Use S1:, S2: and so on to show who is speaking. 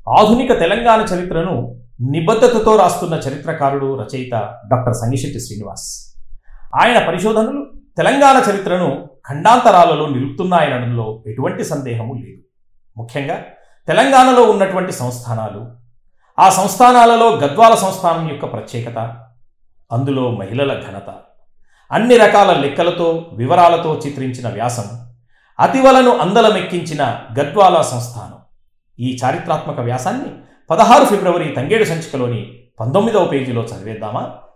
S1: ఆధునిక తెలంగాణ చరిత్రను నిబద్ధతతో రాస్తున్న చరిత్రకారుడు రచయిత డాక్టర్ సంగిశెట్టి శ్రీనివాస్ ఆయన పరిశోధనలు తెలంగాణ చరిత్రను ఖండాంతరాలలో నిలుపుతున్నాయనడంలో ఎటువంటి సందేహము లేదు ముఖ్యంగా తెలంగాణలో ఉన్నటువంటి సంస్థానాలు ఆ సంస్థానాలలో గద్వాల సంస్థానం యొక్క ప్రత్యేకత అందులో మహిళల ఘనత అన్ని రకాల లెక్కలతో వివరాలతో చిత్రించిన వ్యాసం అతివలను అందలమెక్కించిన గద్వాల సంస్థానం ఈ చారిత్రాత్మక వ్యాసాన్ని పదహారు ఫిబ్రవరి తంగేడు సంచికలోని పంతొమ్మిదవ పేజీలో చదివేద్దామా